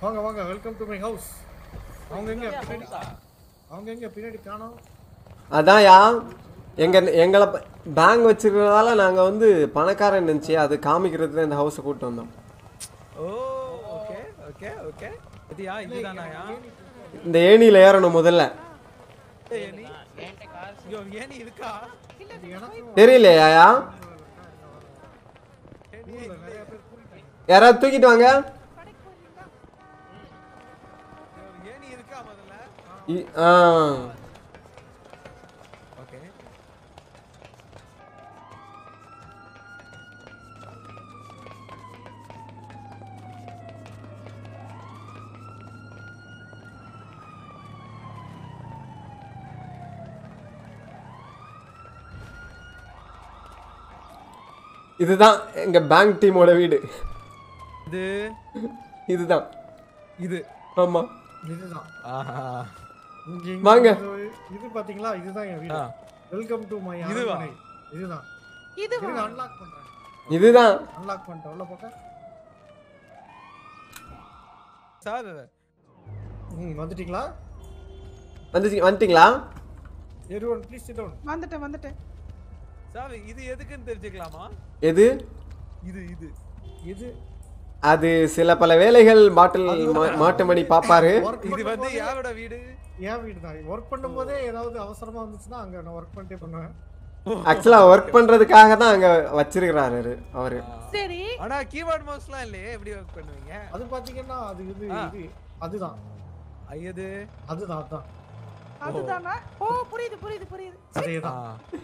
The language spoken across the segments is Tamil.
வாங்க வாங்க வெல்கம் டு மை ஹவுஸ் அவங்க எங்க பின்னாடி அவங்க எங்க பின்னாடி காணோம் அதான் யா எங்க எங்களை பேங்க் வச்சிருக்கிறதால நாங்க வந்து பணக்காரன் நினைச்சு அது காமிக்கிறது தான் இந்த ஹவுஸை கூட்டு வந்தோம் ஓ ஓகே ஓகே ஓகே இதுயா இதுதானாயா இந்த ஏணியில ஏறணும் முதல்ல ஏனி ஐயோ ஏனி இருக்கா தெரியலையா யா யாராவது தூக்கிட்டு வாங்க ஏனி இருக்கா முதல்ல இ- ஆ ஓகே இதுதான் எங்க பேங்க் டீமோட வீடு இது இதுதான் இது ஆமா இதுதான் ஆஹா இங்க இங்க வாங்க. இது- இது பாத்தீங்களா இதுதான் என் வீடு ஆ. வெல்கம் டு மை இதுவா? அரண்மனை இதுதான் இது இருங்க அன்லாக் பண்றேன் இதுதான் அன்லாக் பண்ணிட்டேன் உள்ள போக்க சார் ம் வந்துட்டீங்களா வந்துச்சு வந்துட்டீங்களா எவ்ரிவன் ப்ளீஸ் சிட் டவுன் வந்துட்டேன் வந்துட்டேன் சார் இது எதுக்குன்னு தெரிஞ்சுக்கலாமா எது இது இது இது அது சில பல வேலைகள் பாட்டில் மா- மாட்டு மணி பாப்பாரு ஒர்க் இது வந்து யாரோட வீடு என் வீடு தான் ஒர்க் பண்ணும்போதே ஏதாவது அவசரமா வந்துச்சுன்னா அங்க நான் ஒர்க் பண்ணிட்டே பண்ணுவேன் ஆக்சுவலா ஒர்க் பண்றதுக்காக தான் அங்க வச்சிருக்கிறாரு அவரு சரி ஆனா கீபோர்ட் மவுஸ்லாம் இல்லையே எப்படி ஒர்க் பண்ணுவீங்க அது பாத்தீங்கன்னா அது இது ஆ. இது அதுதான் ஐயது அதுதான் அதுதான் அதுதானா ஓ புரியுது புரியுது புரியுது அதேதான்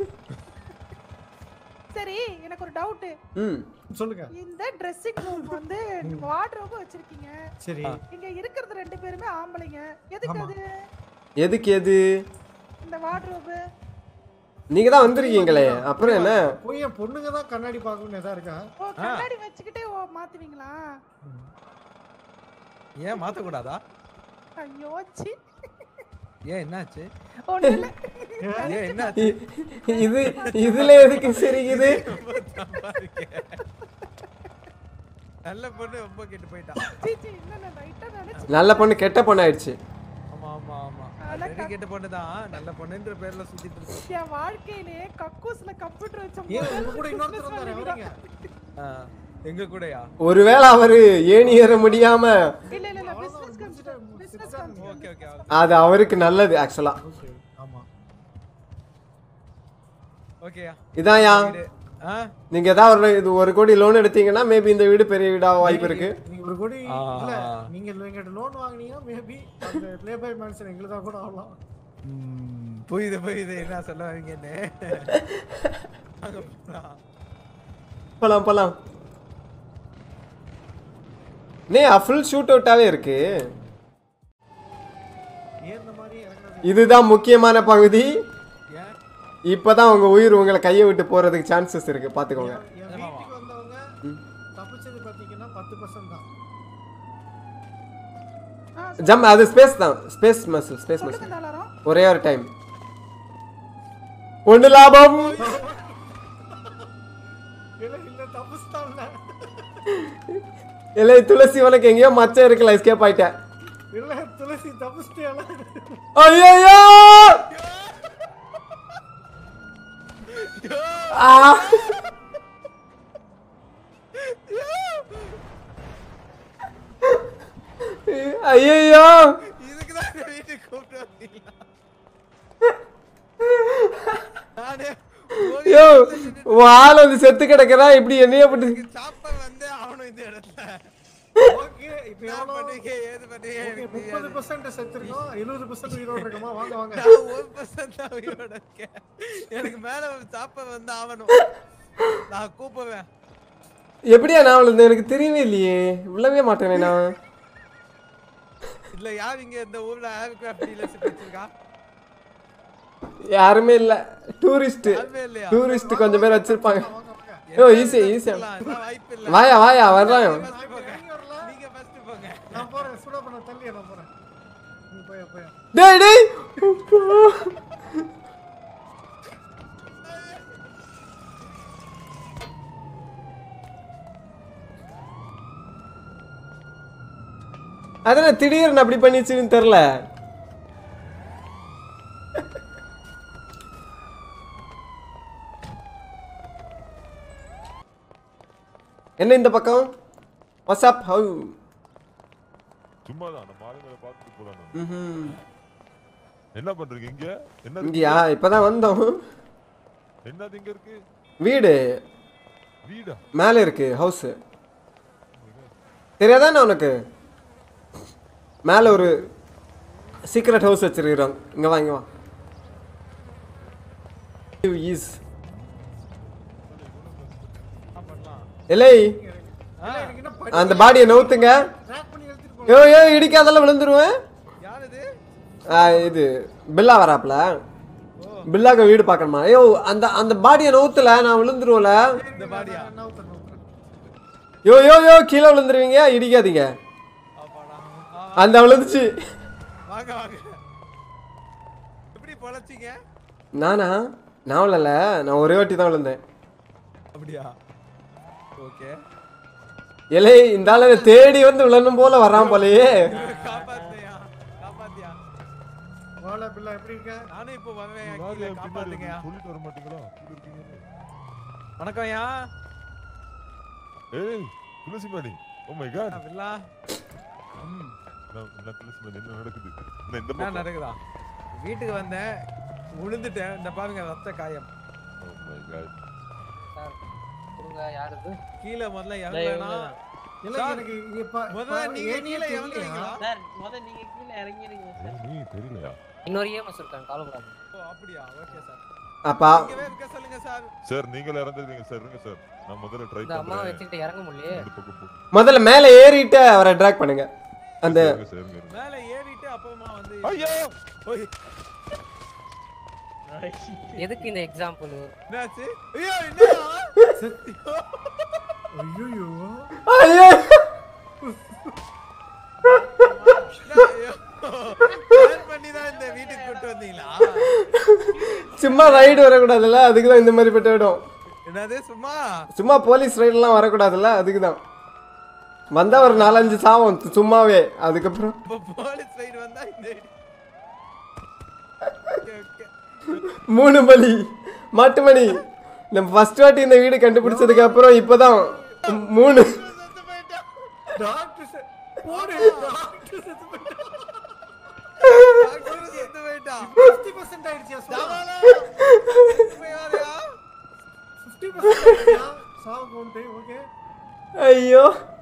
சரி எனக்கு ஒரு டவுட் ம் சொல்லுங்க இந்த ட்ரெஸ்ஸிங் ரூம் வந்து வார்ட்ரோப் வச்சிருக்கீங்க சரி இங்க இருக்கிறது ரெண்டு பேருமே ஆம்பளைங்க எதுக்கு ஆமா. அது எதுக்கு எது இந்த வார்ட்ரோப் நீங்க தான் வந்திருக்கீங்களே அப்புறம் என்ன போய் என் பொண்ணுங்க தான் கண்ணாடி பார்க்கணும்னு எதா இருக்கா ஓ கண்ணாடி வச்சுக்கிட்டே ஓ மாத்துவீங்களா ஏன் மாத்தக்கூடாதா ஐயோ சி ஏன் என்னாச்சு ஒண்ணு இல்ல ஏன் என்னாச்சு இ- இது இதுல எதுக்கு சிரிக்குது நல்ல பொண்ணு ரொம்ப கெட்டு போயிட்டா சி சி இல்ல இல்ல ரைட்டா நினைச்சு நல்ல பொண்ணு கெட்ட பொண்ணு ஆயிடுச்சு ஆமா ஆமா ஆமா அதெல்லாம் ஆல்ரெடி கெட்ட பொண்ணு தான் நல்ல பொண்ணுன்ற பேர்ல சுத்திட்டு இருக்கு என் வாழ்க்கையிலே கக்கூஸ்ல கம்ப்யூட்டர் வச்ச ஏன் உங்க முதல் கூட இன்னொருத்தர் business வந்தாரு வந்து அவருங்க ஆ, எங்க கூடயா ஒருவேளை அவரு ஏணி ஏற முடியாம இல்ல இல்ல இல்ல business consult business consult okay okay அது அவருக்கு நல்லது ஆக்சுவலா ஓகே ஆமா ஓகேயா இதான்யா வீடு ஆ நீங்க ஏதாவது ஒரு இது ஒரு கோடி லோன் எடுத்தீங்கன்னா மேபி இந்த வீடு பெரிய வீடா வாய்ப்பு இருக்கு நீங்க ஒரு கோடி ஆ. இல்ல நீங்க எங்கிட்ட லோன் வாங்குனீங்கன்னா மேபி அந்த ப்ளே பை மேன்ஷன் எங்களுக்கு கூட ஆகலாம் ம், புரியுது புரியுது என்ன சொல்ல வரீங்கன்னு அங்க போலாம். போலாம் போலாம் நே ஃபுல் ஷூட் அவுட்டாவே இருக்கு ஏறின மாதிரி இறங்குறது இதுதான் முக்கியமான பகுதி ஏன் இப்பதான் உங்க உயிர் உங்களை கையை விட்டு போறதுக்கு சான்சஸ் இருக்கு பாத்துக்கோங்க என் வீட்டுக்கு வந்தவங்க தப்பிச்சது பாத்தீங்கன்னா பத்து பர்சன்ட் தான் ஜம் அது ஸ்பேஸ் தான் ஸ்பேஸ் மசில் ஸ்பேஸ் சொல்லுங்க மசில் எல்லாரும் ஒரே ஒரு டைம் ஒன்று லாபம் இல்ல இல்ல தப்பிச்சிட்டான்ல இல்லை துளசி உனக்கு எங்கேயோ மச்சம் இருக்குல்ல எஸ்கேப் ஆயிட்டேன் இல்ல துளசி தப்பிச்சிட்டியால ஐயோ ஐயோ இதுக்கு தான் இந்த வீட்டுக்கு கூப்பிட்டு வந்தீங்களா நானே ஐயோ உன் ஆள் வந்து செத்து கிடக்குறா இப்படி என்னைய போட்டு சாப்பர் வந்து அவனும் இந்த இடத்துல ஓகே இப்போ என்ன எவ்வளோ பண்ணுவீங்க ஏது பண்ணுவீங்க ஓகே எனக்கு முப்பது தெரியாது. பர்சன்ட் செத்துருக்கோம் எழுபது பர்சன்ட் உயிரோட இருக்கோமா வாங்க வாங்க நான் ஒரு percent தான் உயிரோட இருக்கேன். எனக்கு மேல ஒரு சாப்பர் வந்து ஆவணும் நான் கூப்பிடுவேன் எப்படியா நான் அவளை எனக்கு தெரியவே இல்லையே உள்ளவே மாட்டேனே நான் இல்ல யார் இங்க இந்த ஊர்ல ஏர்கிராஃப்ட் டீலர்ஷிப் வச்சிருக்கா யாருமே இல்ல டூரிஸ்ட் யாருமே இல்லையா டூரிஸ்ட் கொஞ்சம் பேர் வச்சிருப்பாங்க வாங்க வாங்க ஐயோ ஈஸி ஈஸியா இருக்கலாம், அதான் வாய்ப்பு இல்ல வாயா வாயா வர்றான் First போங்க. இறங்கி வரல நீங்க first போங்க நான் போறேன் சுட பண்ண தள்ளி நான் போறேன் நீ போய் போய் டேய் டேய் அதான் திடீர்னு அப்படி பண்ணிச்சுன்னு தெரில என்ன இந்த பக்கம் வாட்ஸ்அப் ஹவு சும்மா தான் நம்ம ஆளுங்களை பார்த்துட்டு போலாம் ம் என்ன பண்றீங்க இங்க என்ன இருக்கு? இங்கயா இப்பதான் வந்தோம் என்னது இங்க இருக்கு வீடு வீடா மேலே இருக்கு ஹவுஸ் தெரியாதானே உனக்கு மேலே ஒரு சீக்ரெட் ஹவுஸ் வச்சிருக்கிறோம் இங்க வா இங்க வா ஈஸ் இல்லை எனக்கு என்ன படி அந்த பாடியை நவுத்துங்க ட்ராக் பண்ணி எடுத்துட்டு போ யோ யோ இடிக்காதெல்லாம் விழுந்துருவேன் யார் இது ஆ, இது பில்லா வராப்ல பில்லாக்கு வீடு பார்க்கணுமா ஐயோ அந்த அந்த பாடியை நவுத்துல நான் விழுந்துருவோம்ல இந்த பாடியா நவுத்துறேன், நவுத்துறேன். யோ யோ யோ கீழே விழுந்துருவீங்க இடிக்காதீங்க ஆப்பாடா ஆ, அந்த விழுந்துச்சு வாங்க வாங்க எப்படி பொழைச்சிங்க நானா நான் விழல நான் ஒரே வாட்டி தான் விழுந்தேன் அப்படியா ஓகே இலை இந்த ஆளு தேடி வந்து விழணும் போல வரான் போலயே காப்பாத்தியா காப்பாத்தியா வாழை பிள்ளை எப்படி இருக்க நானும் இப்போ வருவேன் யாரு கீழே என் பின்னாடி காப்பாத்துங்கயா சொல்லிட்டு வர மாட்டீங்களா கீழ இருக்கீங்கன்னு. வணக்கம் யா ஏய் Tulasi Mani oh my god வில்லா என்ன துளசி மணி என்ன நடக்குது என்ன இந்த என்ன பக்கம் நடக்குதா வீட்டுக்கு வந்தேன் விழுந்துட்டேன் இந்த பாருங்க ரத்த காயம் ஓ மை காட் சார் கொடுங்க யார் இது கீழே முதல்ல இவங்க இறங்கலனா தான். இல்ல சார், எனக்கு இங்க பா- முதல்ல பா- நீங்க ஏறியே கீழே தெரியலையா? இறங்குறீங்களா சார் முத நீங்க கீழே இறங்கிடுங்க சார் நீ தெரியலையா இன்னொரு ஏமஸ் இருக்காங்க கவலைப்படாது ஓ அப்படியா ஓகே சார் அப்பா இங்கவே இருக்க சொல்லுங்க சார் சார் நீங்களே இறந்துருக்கீங்க சார் இருங்க சார் நான் முதல்ல ட்ரை இந்த அம்மாவை பண்றேன் வச்சுக்கிட்டு இறங்க முடியலையே இந்த பக்கம் போ முதல்ல மேலே ஏறிட்டு அவரை ட்ராக் பண்ணுங்க அந்த இருங்க சார் இருங்க, இருங்க. மேல ஏறிட்டு அப்புறமா வந்து ஐயோ ஓய், எதுக்கு இந்த எக்ஸாம்பிள் என்னாச்சு ஐயோ என்னடா ஐயையோ. ஐயோ ஐயோ plan பண்ணி தான் இந்த வீட்டுக்கு கூட்டு வந்தீங்களா சும்மா ரைடு வரக்கூடாதுல்ல அதுக்கு தான் இந்த மாதிரி பட்ட இடம் என்னது சும்மா சும்மா போலீஸ் ரைடெல்லாம் வரக்கூடாதுல்ல அதுக்கு தான் வந்தா ஒரு நாலஞ்சு சாவம் சும்மாவே அதுக்கப்புறம் இப்போ போலீஸ் சைடு வந்தா இந்த ஓகே ஓகே மூணு மணி மாட்டு மணி நம்ம ஃபர்ஸ்ட் வாட்டி இந்த வீடு கண்டுபிடிச்சதுக்கு அப்புறம் இப்போதான் மூணு செத்து போயிட்டான் டாக்டர் செ- போடு, டாக்டர் செத்து போயிட்டான். டாக்டர் செத்து போயிட்டான் 50% ஆயிடுச்சியா, சாவு? தாவாலா செத்து போயாரியா 50% ஆயிடுச்சியா? சாவு count, okay. ஐயோ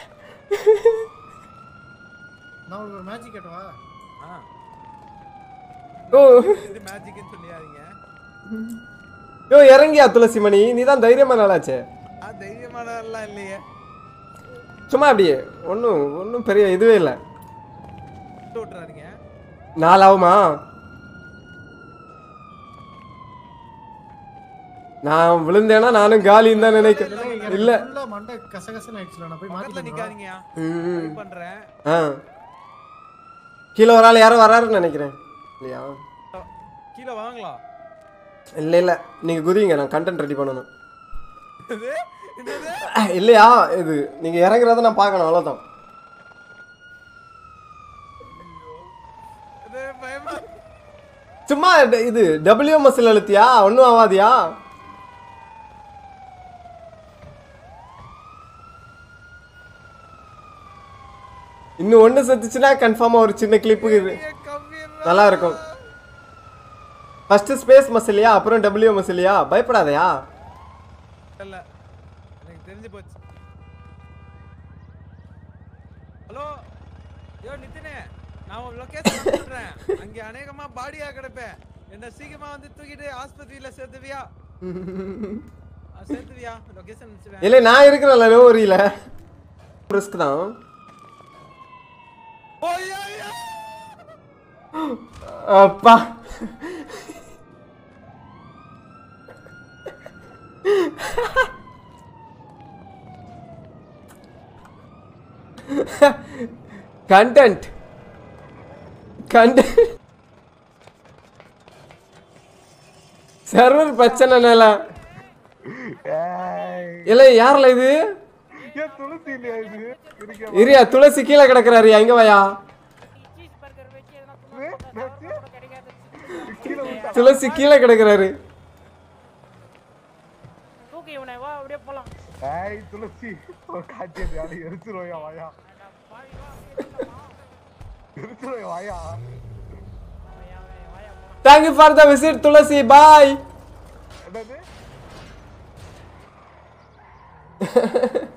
நான் உங்களுக்கு ஒரு மேஜிக் கேட்டவா ஆ ஓ இது மேஜிக்னு சொல்லியாதீங்க யோ இறங்கியா துளசி மணி நீ தான் தைரியமா நாளாச்சே ஆ தைரியமானவரெல்லாம் இல்லையே சும்மா அப்படியே ஒன்றும் ஒன்றும் பெரிய இதுவே இல்லை விட்டு விட்டுறாதீங்க நாலாவுமா நான் விழுந்தேன்னா நானும் காலின்னு தான் நினைக்கிறேன் இல்ல ஃபுல்லா மண்டை கசகசன்னு ஆயிடுச்சுல நான் போய் பக்கத்துல மாத்திட்டு நிக்காதீங்கயா ம், ட்ரை ம். பண்றேன் ஆ கீழே ஒரு ஆள் யாரோ வராருன்னு நினைக்கிறேன் இல்லையா கீழே வாங்களா இல்ல இல்ல நீங்க குதிங்க நான் கண்டென்ட் ரெடி பண்ணணும் இது என்னது அஹ், இல்லையா இது நீங்க இறங்குறத நான் பார்க்கணும் அவ்வளவுதான் இது பயமா இருக்கு. சும்மா ட- இது டபிள்யூ மசில் அழுத்தியா ஒன்றும் ஆகாதியா இன்னும் ஒன்று செத்துச்சுன்னா கன்ஃபார்மாக ஒரு சின்ன கிளிப்பு இது பெரிய கம்பீரம். நல்லா இருக்கும் ஃபர்ஸ்ட் ஸ்பேஸ் மசிலியா அப்புறம் டபிள்யூ மசிலியா பயப்படாதயா இல்ல எனக்கு தெரிஞ்சு போச்சு ஹலோ யோ நித்தினே நான் உன் லொகேஷன் சொல்றேன் அங்க அநேகமா பாடியா கிடப்பேன் என்ன சீக்கிரமா வந்து தூக்கிட்டு ஆஸ்பத்திரியில சேர்த்துவியா ஆ, சேர்த்துவியா லொகேஷன் அனுப்பிச்சுவேன் இல்லை நான் இருக்கிறேன்ல லோரியில் ரிஸ்க் தான் ஓய்யா அப்பா கண்டென்ட் கண்டென்ட் சர்வர் பிரச்சனைனால இல்ல யார்ல இது ஏன் துளசி இல்லையா இது இரியா துளசி கீழே கிடக்குறாருயா இங்க வாயா சீஸ் பர்கர் வச்சு எதனா துணி கூட கிடைக்காது கீழே விழுந்தா. துளசி கீழே கிடக்குறாரு தூக்கி இவனை வா அப்படியே போலாம் ஏய் துளசி ஒரு காட்டியது யாரு எரிச்சிருவையா வாயா பாவி வா அப்படியே போலாம். எரிச்சிருவையா வாயா வாயா, வாயா, வாயா, போலாம். Thank you for the visit Tulasi bye என்னது